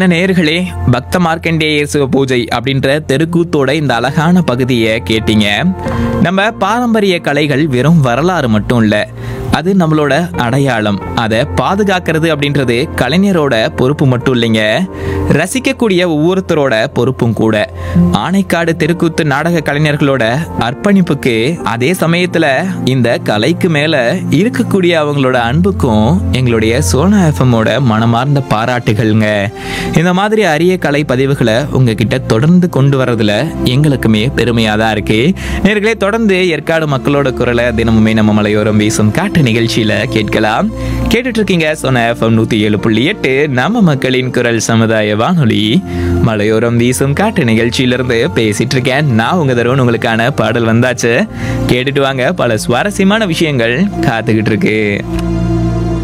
என்ன நேர்களே பக்த மார்க்கண்டேய சிவ பூஜை அப்படின்ற தெருக்கூத்தோட இந்த அழகான பகுதியை கேட்டீங்க நம்ம பாரம்பரிய கலைகள் வெறும் வரலாறு மட்டும் இல்லை அது நம்மளோட அடையாளம் அதை பாதுகாக்கிறது அப்படின்றது கலைஞரோட பொறுப்பு மட்டும் இல்லைங்க ரசிக்கக்கூடிய ஒவ்வொருத்தரோட பொறுப்பும் கூட ஆனைக்காடு தெருக்கூத்து நாடக கலைஞர்களோட அர்ப்பணிப்புக்கு அதே சமயத்துல இந்த கலைக்கு மேல இருக்கக்கூடிய அவங்களோட அன்புக்கும் எங்களுடைய சோனா எஃப்எம்மோட மனமார்ந்த பாராட்டுகள்ங்க இந்த மாதிரி அரிய கலை பதிவுகளை உங்ககிட்ட தொடர்ந்து கொண்டு வரதுல எங்களுக்குமே பெருமையா தான் இருக்கு நேர்களே தொடர்ந்து ஏற்காடு மக்களோட குரலை தினமுமே நம்ம மலையோரம் வீசும் காட்டு நிகழ்ச்சியில கேட்கலாம் கேட்டுட்டு இருக்கீங்க சோனா எஃப்எம் நூத்தி ஏழு புள்ளி எட்டு நம்ம மக்களின் குரல் சமுதாய வானொலி மலையோரம் வீசும் காட்டு நிகழ்ச்சியிலிருந்து பேசிட்டு இருக்கேன் நான் உங்க தருவன் உங்களுக்கான பாடல் வந்தாச்சு கேட்டுட்டு வாங்க பல சுவாரஸ்யமான விஷயங்கள் காத்துக்கிட்டு இருக்கு